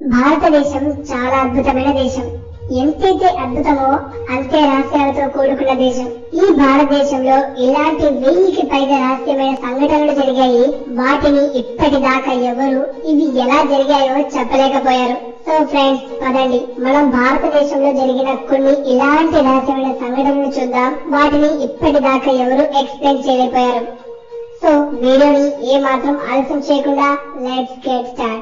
భారతదేశం చాలా అద్భుతమైన దేశం ఎంతైతే అద్భుతమో అంతే రహస్యాలతో కూడుకున్న దేశం ఈ భారతదేశంలో ఇలాంటి వెయ్యికి పైగా రహస్యమైన సంఘటనలు జరిగాయి వాటిని ఇప్పటిదాకా ఎవరు ఇవి ఎలా జరిగాయో చెప్పలేకపోయారు సో ఫ్రెండ్స్ పదండి మనం భారతదేశంలో జరిగిన కొన్ని ఇలాంటి రహస్యమైన సంఘటనలు చూద్దాం వాటిని ఇప్పటిదాకా ఎవరు ఎక్స్ప్లెయిన్ చేయలేకపోయారు సో వీడియోని ఏ మాత్రం ఆలస్యం చేయకుండా let's get start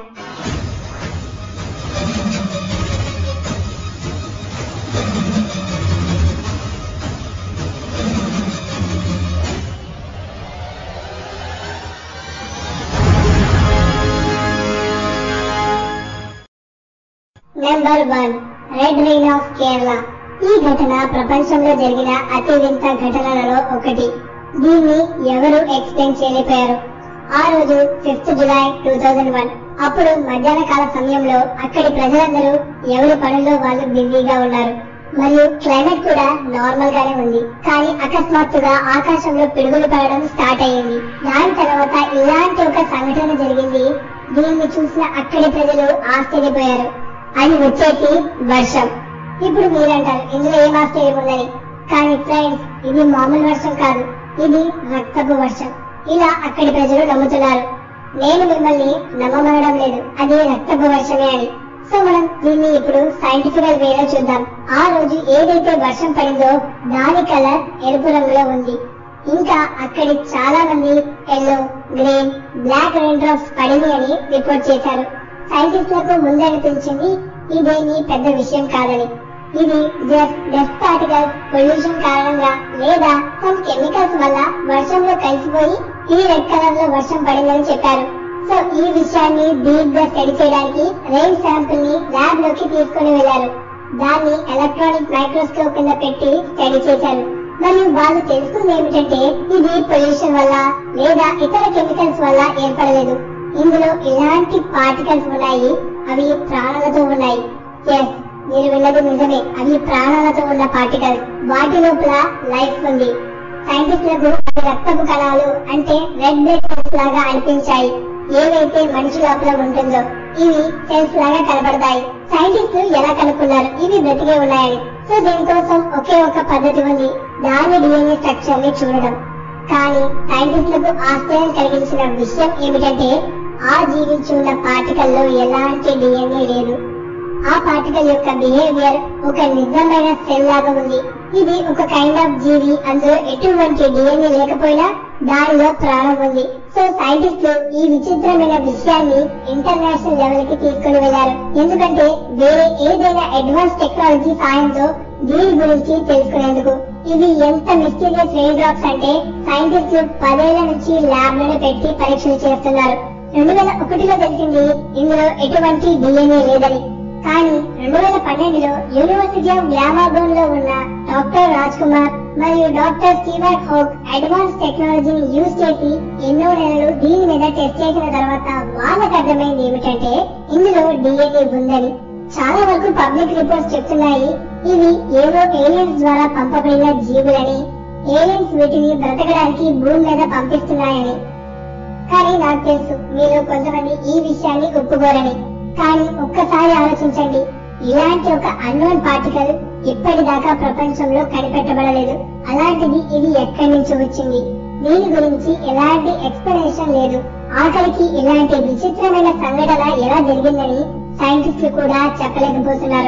number one red rain of Kerala ఈ ఘటన ప్రపంచంలో జరిగిన అతి వింత ఘటనలలో ఒకటి దీన్ని ఎవరు ఎక్స్ప్లెయిన్ చేయలేకపోయారు ఆ రోజు fifth July two thousand one అప్పుడు మధ్యాహ్న కాల సమయంలో అక్కడి ప్రజలందరూ ఎవరి పనుల్లో వాళ్ళు బిజీగా ఉన్నారు మరియు క్లైమేట్ కూడా నార్మల్ గానే ఉంది కానీ అకస్మాత్తుగా ఆకాశంలో పిడుగులు పడడం స్టార్ట్ అయ్యింది దాని తర్వాత ఇలాంటి ఒక సంఘటన జరిగింది దీన్ని చూసిన అక్కడి ప్రజలు ఆశ్చర్యపోయారు అది వచ్చేసి వర్షం ఇప్పుడు మీరంటారు ఇందులో ఏం ఆశ్చర్యం ఉందని కానీ ఫ్రెండ్స్ ఇది మామూలు వర్షం కాదు ఇది రక్తపు వర్షం ఇలా అక్కడి ప్రజలు నమ్ముతున్నారు నేను మిమ్మల్ని నమ్మమనడం లేదు అది రక్తపు వర్షమే అని సో మనం దీన్ని ఇప్పుడు సైంటిఫికల్ వేలో చూద్దాం ఆ రోజు ఏదైతే వర్షం పడిందో దాని కలర్ ఎరుపు రంగులో ఉంది ఇంకా అక్కడి చాలా మంది yellow green black rain drops పడింది అని రిపోర్ట్ చేశారు సైంటిస్టులకు ముందే అనిపించింది ఇదేమీ పెద్ద విషయం కాదని ఇది జస్ట్ డస్ట్ పార్టికల్స్ పొల్యూషన్ కారణంగా లేదా సమ్ కెమికల్స్ వల్ల వర్షంలో కలిసిపోయి ఈ రెడ్ కలర్ లో వర్షం పడిందని చెప్పారు సో ఈ విషయాన్ని డీప్ గా స్టడీ చేయడానికి రెయిన్ శాంపుల్ ని ల్యాబ్ లోకి తీసుకుని వెళ్లారు దాన్ని ఎలక్ట్రానిక్ మైక్రోస్కోప్ కింద పెట్టి స్టడీ చేశారు మరియు వాళ్ళు తెలుసుకుంది ఏమిటంటే ఇది పొల్యూషన్ వల్ల లేదా ఇతర కెమికల్స్ వల్ల ఏర్పడలేదు ఇందులో ఇలాంటి పార్టికల్స్ ఉన్నాయి అవి ప్రాణాలతో ఉన్నాయి ఎస్ మీరు విన్నది నిజమే అవి ప్రాణాలతో ఉన్న పార్టికల్స్ వాటి లోపల లైఫ్ ఉంది సైంటిస్టులకు అవి రక్తపు కణాలు అంటే రెడ్ బ్లడ్ సెల్స్ లాగా అనిపించాయి ఏవైతే మనిషి లోపల ఉంటుందో ఇవి సెల్స్ లాగా కనబడతాయి సైంటిస్టులు ఎలా కనుక్కున్నారు ఇవి బ్రతికే ఉన్నాయని సో దీనికోసం ఒకే ఒక పద్ధతి ఉంది దాని డిఎన్ఏ స్ట్రక్చర్ ని చూడడం కానీ సైంటిస్టులకు ఆశ్చర్యం కలిగించిన విషయం ఏమిటంటే ఆ జీవించి ఉన్న పార్టికల్ లో ఎలాంటి డిఎన్ఏ లేదు ఆ పార్టికల్ యొక్క బిహేవియర్ ఒక నిజమైన సెల్ లాగా ఉంది ఇది ఒక కైండ్ ఆఫ్ జీవి అందులో ఎటువంటి డిఎన్ఏ లేకపోయినా దానిలో ప్రాణం ఉంది సో సైంటిస్టులు ఈ విచిత్రమైన విషయాన్ని ఇంటర్నేషనల్ లెవెల్ కి తీసుకుని వెళ్లారు ఎందుకంటే వేరే ఏదైనా అడ్వాన్స్ టెక్నాలజీ సాయంతో దీని గురించి తెలుసుకునేందుకు ఇవి ఎంత మిస్టీరియస్ రెయిన్ డ్రాప్స్ అంటే సైంటిస్టులు పదేళ్ల నుంచి ల్యాబ్ లోనే పెట్టి పరీక్షలు చేస్తున్నారు రెండు వేల ఒకటిలో తెలిసింది ఇందులో ఎటువంటి డిఎన్ఏ లేదని కానీ రెండు వేల పన్నెండులో యూనివర్సిటీ ఆఫ్ గ్లామాగోన్ లో ఉన్న డాక్టర్ రాజ్ కుమార్ మరియు డాక్టర్ స్టీవర్ట్ హోక్ అడ్వాన్స్ టెక్నాలజీని యూజ్ చేసి ఎన్నో నెలలు దీని మీద టెస్ట్ చేసిన తర్వాత వాళ్ళకి అర్థమైంది ఏమిటంటే ఇందులో డిఎన్ఏ ఉందని చాలా వరకు పబ్లిక్ రిపోర్ట్స్ చెప్తున్నాయి ఇవి ఏవో ఏలియన్స్ ద్వారా పంపబడిన జీవులని ఏలియన్స్ వీటిని బ్రతకడానికి భూమి మీద పంపిస్తున్నాయని కానీ నాకు తెలుసు మీరు కొంతమంది ఈ విషయాన్ని ఒప్పుకోరని కానీ ఒక్కసారి ఆలోచించండి ఇలాంటి ఒక అన్నోన్ పార్టికల్ ఇప్పటిదాకా ప్రపంచంలో కనిపెట్టబడలేదు అలాంటిది ఇది ఎక్కడి నుంచి వచ్చింది దీని గురించి ఎలాంటి ఎక్స్ప్లెనేషన్ లేదు ఆఖరికి ఇలాంటి విచిత్రమైన సంఘటన ఎలా జరిగిందని సైంటిస్టులు కూడా చెప్పలేకపోతున్నారు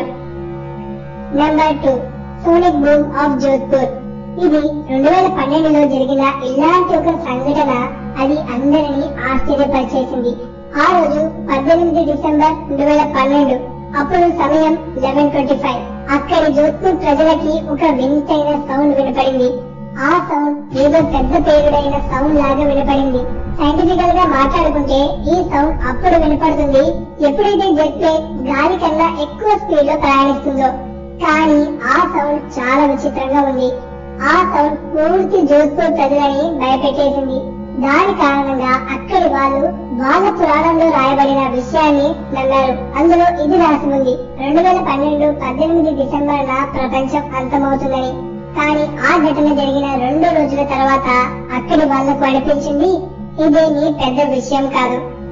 number two sonic boom of Jodhpur ఇది రెండు వేల పన్నెండులో జరిగిన ఇలాంటి ఒక సంఘటన అది అందరినీ ఆశ్చర్యపరిచేసింది ఆ రోజు పద్దెనిమిది డిసెంబర్ రెండు వేల పన్నెండు అప్పుడు సమయం లెవెన్ ట్వంటీ ఫైవ్ అక్కడి జోధ్పూర్ ప్రజలకి ఒక వింతైన సౌండ్ వినపడింది ఆ సౌండ్ ఏదో పెద్ద పేరుడైన సౌండ్ లాగా వినపడింది సైంటిఫికల్ గా మాట్లాడుకుంటే ఈ సౌండ్ అప్పుడు వినపడుతుంది ఎప్పుడైతే జెట్ ప్లేన్ గాలి కన్నా ఎక్కువ స్పీడ్ లో ప్రయాణిస్తుందో కానీ ఆ సౌండ్ చాలా విచిత్రంగా ఉంది ఆ సౌండ్ పూర్తి జోధ్పూర్ ప్రజలని భయపెట్టేసింది దాని కారణంగా అక్కడి వాళ్ళు వాళ్ళ పురాణంలో రాయబడిన విషయాన్ని నమ్మారు అందులో ఇది రాసి ఉంది రెండు వేల పన్నెండు పద్దెనిమిది డిసెంబర్ న ప్రపంచం అంతమవుతుందని కానీ ఆ ఘటన జరిగిన రెండు రోజుల తర్వాత అక్కడి వాళ్లకు అనిపించింది ఇదేమి పెద్ద విషయం కాదు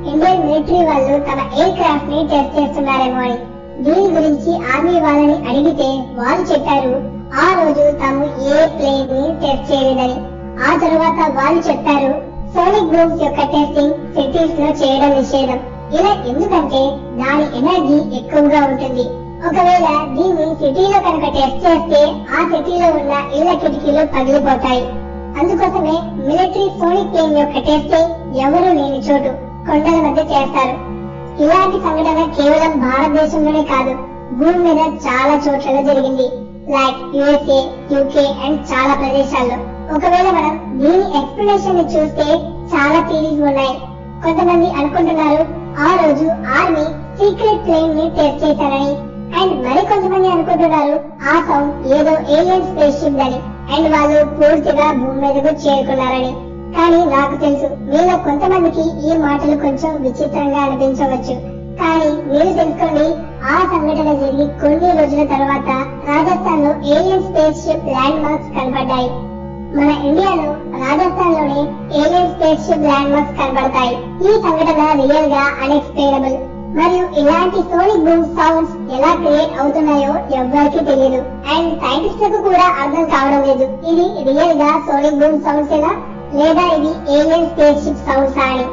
ఇండియన్ మిలిటరీ వాళ్ళు తమ ఎయిర్ క్రాఫ్ట్ ని టెస్ట్ చేస్తున్నారేమో అని దీని గురించి ఆర్మీ వాళ్ళని అడిగితే వాళ్ళు చెప్పారు ఆ రోజు తాము ఏ ప్లేన్ ని టెస్ట్ చేయలేదని ఆ తరువాత వాళ్ళు చెప్పారు సోనిక్ బూమ్స్ యొక్క టెస్టింగ్ సిటీస్ లో చేయడం నిషేధం ఇలా ఎందుకంటే దాని ఎనర్జీ ఎక్కువగా ఉంటుంది ఒకవేళ దీన్ని సిటీలో కనుక టెస్ట్ చేస్తే ఆ సిటీలో ఉన్న ఇళ్ల కిటికీలు పగిలిపోతాయి అందుకోసమే మిలిటరీ సోనిక్ ప్లేన్ యొక్క టెస్టింగ్ ఎవరు లేని చోటు కొండల మధ్య చేస్తారు ఇలాంటి సంఘటన కేవలం భారతదేశంలోనే కాదు భూమి మీద చాలా చోట్లలో జరిగింది లైక్ యుఎస్ఏ యూకే అండ్ చాలా ప్రదేశాల్లో ఒకవేళ మనం దీని ఎక్స్ప్లెనేషన్ ని చూస్తే చాలా థీరీస్ ఉన్నాయి కొంతమంది అనుకుంటున్నారు ఆ రోజు ఆర్మీ సీక్రెట్ ప్లేన్ ని టెస్ట్ చేశారని అండ్ మరి కొంతమంది అనుకుంటున్నారు ఆ సౌండ్ ఏదో ఏలియన్ స్పేస్ షిప్ అని అండ్ వాళ్ళు పూర్తిగా భూమి మీదకు చేరుకున్నారని కానీ నాకు తెలుసు మీలో కొంతమందికి ఈ మాటలు కొంచెం విచిత్రంగా అనిపించవచ్చు కానీ మీరు తెలుసుకోండి ఆ సంఘటన జరిగి కొన్ని రోజుల తర్వాత రాజస్థాన్ లో alien space ship land marks కనబడ్డాయి మన ఇండియాలో రాజస్థాన్ లోనే alien space ship land marks కనబడతాయి ఈ సంఘటన రియల్ గా అన్ఎక్స్ప్లెయినబుల్ మరియు ఇలాంటి సోనిక్ బూమ్ సౌండ్స్ ఎలా క్రియేట్ అవుతున్నాయో ఎవ్వరికీ తెలియదు అండ్ సైంటిస్టులకు కూడా అర్థం కావడం లేదు ఇది రియల్ గా సోనిక్ బూమ్ సౌండ్స్ ఎలా లేదా ఇది ఏలియన్ స్పేస్ షిప్ సౌండ్స్ అని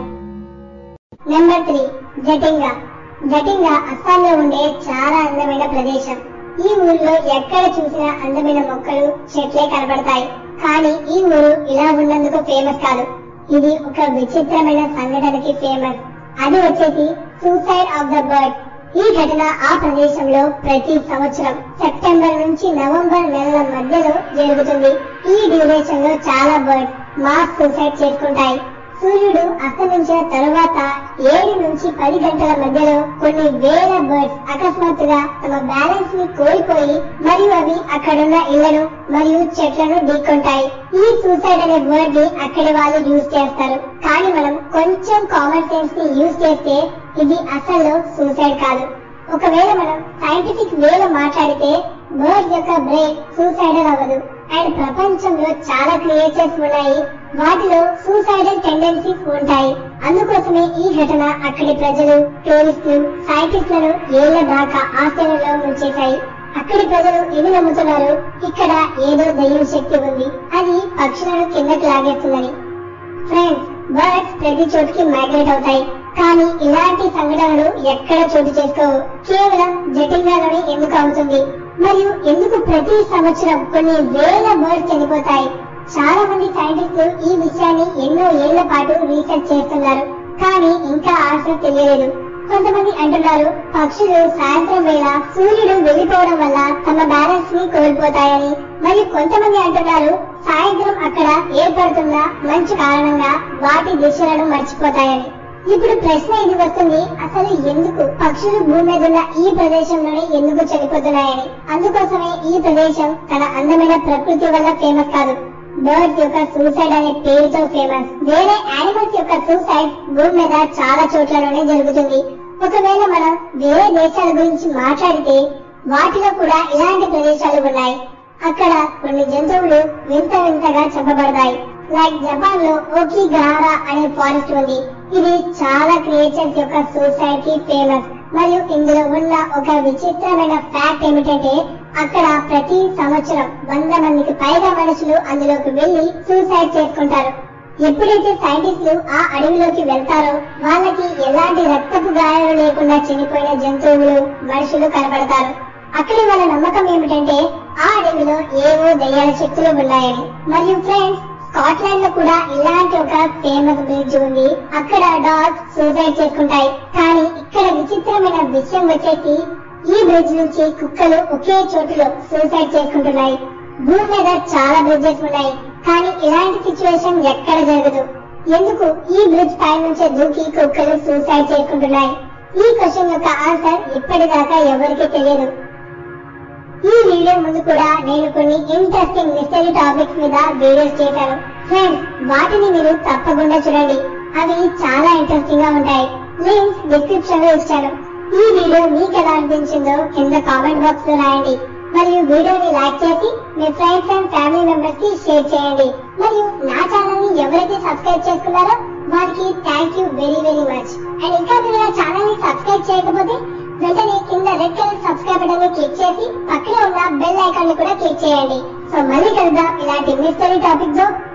నెంబర్ త్రీ జటింగా జటింగా అస్సాంలో ఉండే చాలా అందమైన ప్రదేశం ఈ ఊరిలో ఎక్కడ చూసినా అందమైన మొక్కలు చెట్లే కనబడతాయి కానీ ఈ ఊరు ఇలా ఉన్నందుకు ఫేమస్ కాదు ఇది ఒక విచిత్రమైన సంఘటనకి ఫేమస్ అది వచ్చేసి సూసైడ్ ఆఫ్ ద బర్డ్ ఈ ఘటన ఆ ప్రదేశంలో ప్రతి సంవత్సరం సెప్టెంబర్ నుంచి నవంబర్ నెలల మధ్యలో జరుగుతుంది ఈ డ్యూరేషన్ లో చాలా బర్డ్స్ మాస్ సూసైడ్ చేసుకుంటాయి సూర్యుడు అస్తమించిన తరువాత ఏడు నుంచి పది గంటల మధ్యలో కొన్ని వేల బర్డ్స్ అకస్మాత్తుగా తమ బ్యాలెన్స్ ని కోల్పోయి మరియు అవి అక్కడున్న ఇళ్లను మరియు చెట్లను ఢీకొంటాయి ఈ సూసైడ్ అనే వర్డ్ ని అక్కడి వాళ్ళు యూజ్ చేస్తారు కానీ మనం కొంచెం కామన్ సెన్స్ ని యూజ్ చేస్తే ఇది అసలు సూసైడ్ కాదు ఒకవేళ మనం సైంటిఫిక్ వేలో మాట్లాడితే బర్డ్స్ యొక్క బ్రెయిన్ సూసైడల్ అవ్వదు అండ్ ప్రపంచంలో చాలా క్రియేచర్స్ ఉన్నాయి వాటిలో సూసైడల్ టెండెన్సీస్ ఉంటాయి అందుకోసమే ఈ ఘటన అక్కడి ప్రజలు టూరిస్టులు సైంటిస్టులను ఏళ్ల దాకా ఆశ్చర్యంలో ముంచేశాయి అక్కడి ప్రజలు ఇది నమ్ముతున్నారు ఇక్కడ ఏదో దయ్యం శక్తి ఉంది అది పక్షులను కిందకి లాగేస్తుందని ఫ్రెండ్స్ బర్డ్స్ ప్రతి చోటుకి మైగ్రేట్ అవుతాయి కానీ ఇలాంటి సంఘటనలు ఎక్కడ చోటు చేసుకోవు కేవలం జటింగాలోనే ఎందుకు అవుతుంది మరియు ఎందుకు ప్రతి సంవత్సరం కొన్ని వేల బర్డ్స్ చనిపోతాయి చాలా మంది సైంటిస్టులు ఈ విషయాన్ని ఎన్నో ఏళ్ల పాటు రీసెర్చ్ చేస్తున్నారు కానీ ఇంకా ఆన్సర్ తెలియలేదు కొంతమంది అంటున్నారు పక్షులు సాయంత్రం వేళ సూర్యుడు వెళ్లిపోవడం వల్ల తమ బ్యాలెన్స్ ని కోల్పోతాయని మరియు కొంతమంది అంటున్నారు సాయంత్రం అక్కడ ఏర్పడుతున్న మంచు కారణంగా వాటి దిశలను మర్చిపోతాయని ఇప్పుడు ప్రశ్న ఇది వస్తుంది అసలు ఎందుకు పక్షులు భూమి మీద ఉన్న ఈ ప్రదేశంలోనే ఎందుకు చనిపోతున్నాయని అందుకోసమే ఈ ప్రదేశం తన అందమైన ప్రకృతి వల్ల ఫేమస్ కాదు బర్డ్స్ యొక్క సూసైడ్ అనే పేరుతో ఫేమస్ వేరే యానిమల్స్ యొక్క సూసైడ్ భూమి మీద చాలా చోట్లలోనే జరుగుతుంది ఒకవేళ మనం వేరే దేశాల గురించి మాట్లాడితే వాటిలో కూడా ఇలాంటి ప్రదేశాలు ఉన్నాయి అక్కడ కొన్ని జంతువులు వింత వింతగా చంపబడతాయి లైక్ జపాన్ లో ఓకిగారా అనే ఫారెస్ట్ ఉంది ఇది చాలా క్రియేచర్స్ యొక్క సూసైడ్ కి ఫేమస్ మరియు ఇందులో ఉన్న ఒక విచిత్రమైన ఫ్యాక్ట్ ఏమిటంటే అక్కడ ప్రతి సంవత్సరం వంద మందికి పైగా మనుషులు అందులోకి వెళ్లి సూసైడ్ చేసుకుంటారు ఎప్పుడైతే సైంటిస్టులు ఆ అడవిలోకి వెళ్తారో వాళ్ళకి ఎలాంటి రక్తపు గాయాలు లేకుండా చనిపోయిన జంతువులు మనుషులు కనబడతారు అక్కడి వాళ్ళ నమ్మకం ఏమిటంటే ఆ అడవిలో ఏవో దయ్యాల శక్తులు ఉన్నాయని మరియు ఫ్రెండ్స్ స్కాట్లాండ్ లో కూడా ఇలాంటి ఒక ఫేమస్ బ్రిడ్జ్ ఉంది అక్కడ డాగ్స్ సూసైడ్ చేసుకుంటాయి కానీ ఇక్కడ విచిత్రమైన విషయం వచ్చేసి ఈ బ్రిడ్జ్ నుంచి కుక్కలు ఒకే చోటులో సూసైడ్ చేసుకుంటున్నాయి భూమి మీద చాలా బ్రిడ్జెస్ ఉన్నాయి కానీ ఇలాంటి సిచ్యువేషన్ ఎక్కడ జరగదు ఎందుకు ఈ బ్రిడ్జ్ పై నుంచే దూకి కుక్కలు సూసైడ్ చేసుకుంటున్నాయి ఈ క్వశ్చన్ యొక్క ఆన్సర్ ఇప్పటిదాకా ఎవరికీ తెలియదు ఈ వీడియో ముందు కూడా నేను కొన్ని ఇంట్రెస్టింగ్ మిస్టరీ టాపిక్స్ మీద వీడియోస్ చేశాను ఫ్రెండ్స్ వాటిని మీరు తప్పకుండా చూడండి అవి చాలా ఇంట్రెస్టింగ్ గా ఉంటాయి లింక్స్ డిస్క్రిప్షన్ లో ఇచ్చాను ఈ వీడియో మీకు ఎలా అనిపించిందో కింద కామెంట్ బాక్స్ లో రాయండి మరియు వీడియోని లైక్ చేసి మీ ఫ్రెండ్స్ అండ్ ఫ్యామిలీ మెంబర్స్ కి షేర్ చేయండి మరియు నా ఛానల్ ని ఎవరైతే సబ్స్క్రైబ్ చేసుకున్నారో వారికి thank you very very much and ఇంకా మీరు నా ఛానల్ ని సబ్స్క్రైబ్ చేయకపోతే వెంటనే కింద రెడ్ కలర్ సబ్స్క్రైబ్ బటన్ ని క్లిక్ చేసి పక్కనే ఉన్న బెల్ ఐకాన్ ని కూడా క్లిక్ చేయండి సో మళ్ళీ కలుద్దాం ఇలాంటి మిస్టరీ టాపిక్ తో